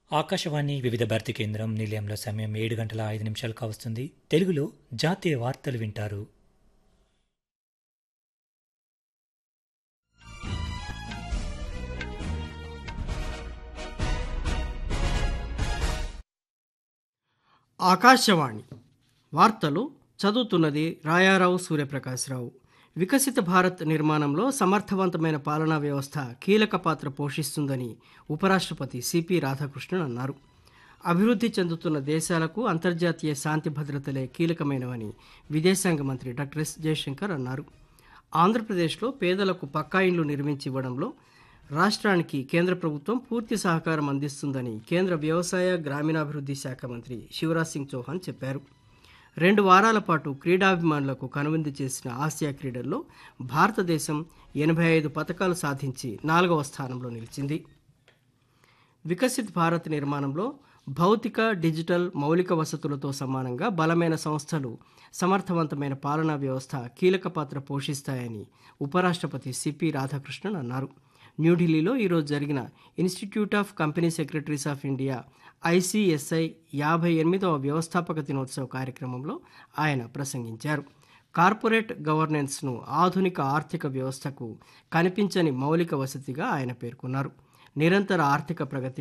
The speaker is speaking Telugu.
ఆకాశవాణి వివిధ భారతి కేంద్రం నిలయంలో సమయం ఏడు గంటల ఐదు నిమిషాలు కావస్తుంది తెలుగులో జాతీయ వార్తలు వింటారు ఆకాశవాణి వార్తలు చదువుతున్నది రాయారావు సూర్యప్రకాశ్రావు వికసిత భారత్ నిర్మాణంలో సమర్థవంతమైన పాలనా వ్యవస్థ కీలక పాత్ర పోషిస్తుందని ఉపరాష్ట్రపతి సిపి రాధాకృష్ణన్ అన్నారు అభివృద్ధి చెందుతున్న దేశాలకు అంతర్జాతీయ శాంతి భద్రతలే కీలకమైనవని విదేశాంగ మంత్రి డాక్టర్ ఎస్ జయశంకర్ అన్నారు ఆంధ్రప్రదేశ్లో పేదలకు పక్కా ఇండ్లు నిర్మించి ఇవ్వడంలో రాష్ట్రానికి కేంద్ర ప్రభుత్వం పూర్తి సహకారం అందిస్తుందని కేంద్ర వ్యవసాయ గ్రామీణాభివృద్ధి శాఖ మంత్రి శివరాజ్ సింగ్ చౌహాన్ చెప్పారు రెండు వారాల పాటు క్రీడాభిమానులకు కనువిందు చేసిన ఆసియా క్రీడల్లో భారతదేశం ఎనభై ఐదు పథకాలు సాధించి నాలుగవ స్థానంలో నిలిచింది వికసిత్ భారత్ నిర్మాణంలో భౌతిక డిజిటల్ మౌలిక వసతులతో సమానంగా బలమైన సంస్థలు సమర్థవంతమైన పాలనా వ్యవస్థ కీలక పాత్ర పోషిస్తాయని ఉపరాష్ట్రపతి సిపి రాధాకృష్ణన్ అన్నారు న్యూఢిల్లీలో ఈరోజు జరిగిన institute of company secretaries of India ICSI యాభై ఎనిమిదవ వ్యవస్థాపక దినోత్సవ కార్యక్రమంలో ఆయన ప్రసంగించారు కార్పొరేట్ గవర్నెన్స్ను ఆధునిక ఆర్థిక వ్యవస్థకు కనిపించని మౌలిక వసతిగా ఆయన పేర్కొన్నారు నిరంతర ఆర్థిక ప్రగతి